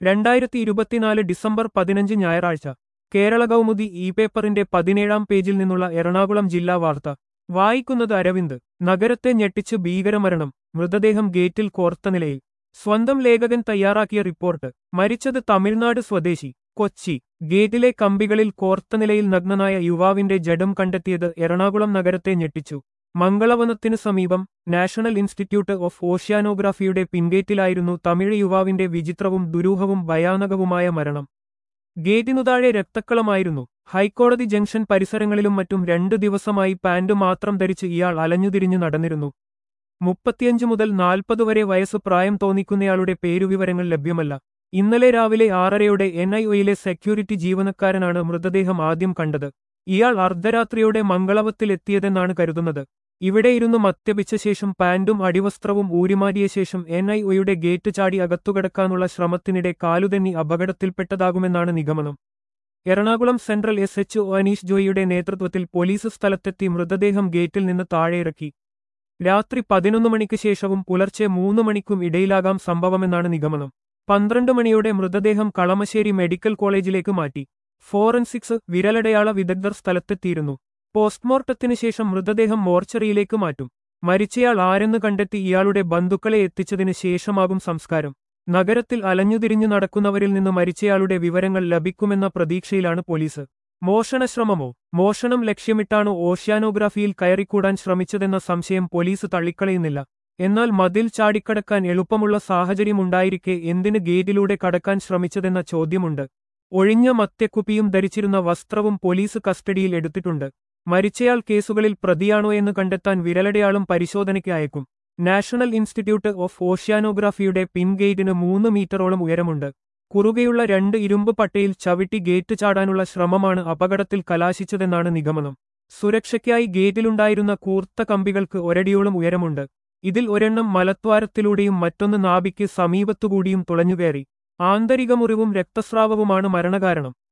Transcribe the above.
രണ്ടായിരത്തി ഇരുപത്തിനാല് ഡിസംബർ പതിനഞ്ച് ഞായറാഴ്ച കേരള കൗമുദി ഇ പേപ്പറിന്റെ പതിനേഴാം പേജിൽ നിന്നുള്ള എറണാകുളം ജില്ലാ വാർത്ത വായിക്കുന്നത് അരവിന്ദ് നഗരത്തെ ഞെട്ടിച്ച് ഭീകരമരണം മൃതദേഹം ഗേറ്റിൽ കോർത്ത നിലയിൽ സ്വന്തം ലേഖകൻ തയ്യാറാക്കിയ റിപ്പോർട്ട് മരിച്ചത് തമിഴ്നാട് സ്വദേശി കൊച്ചി ഗേറ്റിലെ കമ്പികളിൽ കോർത്ത നിലയിൽ നഗ്നനായ യുവാവിന്റെ ജഡം കണ്ടെത്തിയത് എറണാകുളം നഗരത്തെ ഞെട്ടിച്ചു മംഗളവനത്തിനു സമീപം നാഷണൽ ഇൻസ്റ്റിറ്റ്യൂട്ട് ഓഫ് ഓഷ്യാനോഗ്രാഫിയുടെ പിൻഗേറ്റിലായിരുന്നു തമിഴ് യുവാവിന്റെ വിചിത്രവും ദുരൂഹവും ഭയാനകവുമായ മരണം ഗേറ്റിനു താഴെ രക്തക്കളമായിരുന്നു ഹൈക്കോടതി ജംഗ്ഷൻ പരിസരങ്ങളിലും മറ്റും രണ്ടു ദിവസമായി പാന്റ് മാത്രം ധരിച്ച് ഇയാൾ അലഞ്ഞുതിരിഞ്ഞു നടന്നിരുന്നു മുപ്പത്തിയഞ്ച് മുതൽ നാൽപ്പത് വരെ വയസ്സ് പ്രായം തോന്നിക്കുന്നയാളുടെ പേരുവിവരങ്ങൾ ലഭ്യമല്ല ഇന്നലെ രാവിലെ ആറരയോടെ എൻ ഐ ഒയിലെ സെക്യൂരിറ്റി ജീവനക്കാരനാണ് മൃതദേഹം ആദ്യം കണ്ടത് ഇയാൾ അർദ്ധരാത്രിയോടെ മംഗളവത്തിലെത്തിയതെന്നാണ് കരുതുന്നത് ഇവിടെ ഇരുന്ന് മദ്യപിച്ച ശേഷം പാന്റും അടിവസ്ത്രവും ഊരിമാറ്റിയ ശേഷം എൻ ഐ ഒയുടെ ഗേറ്റ് ചാടി അകത്തുകടക്കാനുള്ള ശ്രമത്തിനിടെ കാലുതെന്നി അപകടത്തിൽപ്പെട്ടതാകുമെന്നാണ് നിഗമനം Ernakulam central S H O Aneesh ജോയിയുടെ നേതൃത്വത്തിൽ പോലീസ് സ്ഥലത്തെത്തി മൃതദേഹം ഗേറ്റിൽ നിന്ന് താഴെയിറക്കി രാത്രി പതിനൊന്ന് മണിക്ക് ശേഷവും പുലർച്ചെ മൂന്ന് മണിക്കും ഇടയിലാകാം സംഭവമെന്നാണ് നിഗമനം പന്ത്രണ്ട് മണിയോടെ മൃതദേഹം കളമശ്ശേരി മെഡിക്കൽ കോളേജിലേക്ക് മാറ്റി ഫോറൻസിക്സ് വിരലടയാള വിദഗ്ധർ സ്ഥലത്തെത്തിയിരുന്നു പോസ്റ്റ്മോർട്ടത്തിന് ശേഷം മൃതദേഹം മോർച്ചറിയിലേക്ക് മാറ്റും മരിച്ചയാൾ ആരെന്ന് കണ്ടെത്തി ഇയാളുടെ ബന്ധുക്കളെ എത്തിച്ചതിന് ശേഷമാകും സംസ്കാരം നഗരത്തിൽ അലഞ്ഞുതിരിഞ്ഞു നടക്കുന്നവരിൽ നിന്ന് മരിച്ചയാളുടെ വിവരങ്ങൾ ലഭിക്കുമെന്ന പ്രതീക്ഷയിലാണ് പോലീസ് മോഷണശ്രമമോ മോഷണം ലക്ഷ്യമിട്ടാണ് ഓഷ്യാനോഗ്രാഫിയിൽ കയറിക്കൂടാൻ ശ്രമിച്ചതെന്ന സംശയം പോലീസ് തള്ളിക്കളയുന്നില്ല എന്നാൽ മതിൽ ചാടിക്കടക്കാൻ എളുപ്പമുള്ള സാഹചര്യമുണ്ടായിരിക്കെ എന്തിന് ഗേറ്റിലൂടെ കടക്കാൻ ശ്രമിച്ചതെന്ന ചോദ്യമുണ്ട് ഒഴിഞ്ഞ മത്യക്കുപ്പിയും ധരിച്ചിരുന്ന വസ്ത്രവും പോലീസ് കസ്റ്റഡിയിൽ എടുത്തിട്ടുണ്ട് മരിച്ചയാൾ കേസുകളിൽ പ്രതിയാണോ എന്ന് കണ്ടെത്താൻ വിരലടയാളം പരിശോധനയ്ക്ക് അയക്കും നാഷണൽ ഇൻസ്റ്റിറ്റ്യൂട്ട് ഓഫ് ഓഷ്യാനോഗ്രാഫിയുടെ പിൻഗേറ്റിന് മൂന്ന് മീറ്ററോളം ഉയരമുണ്ട് കുറുകെയുള്ള രണ്ട് ഇരുമ്പ് പട്ടയിൽ ചവിട്ടി ഗേറ്റ് ചാടാനുള്ള ശ്രമമാണ് അപകടത്തിൽ കലാശിച്ചതെന്നാണ് നിഗമനം സുരക്ഷയ്ക്കായി ഗേറ്റിലുണ്ടായിരുന്ന കൂർത്ത കമ്പികൾക്ക് ഒരടിയോളം ഉയരമുണ്ട് ഇതിൽ ഒരെണ്ണം മലദ്വാരത്തിലൂടെയും മറ്റൊന്ന് നാഭിക്ക് സമീപത്തുകൂടിയും തുളഞ്ഞുകയറി ആന്തരിക മുറിവും രക്തസ്രാവവുമാണ് മരണകാരണം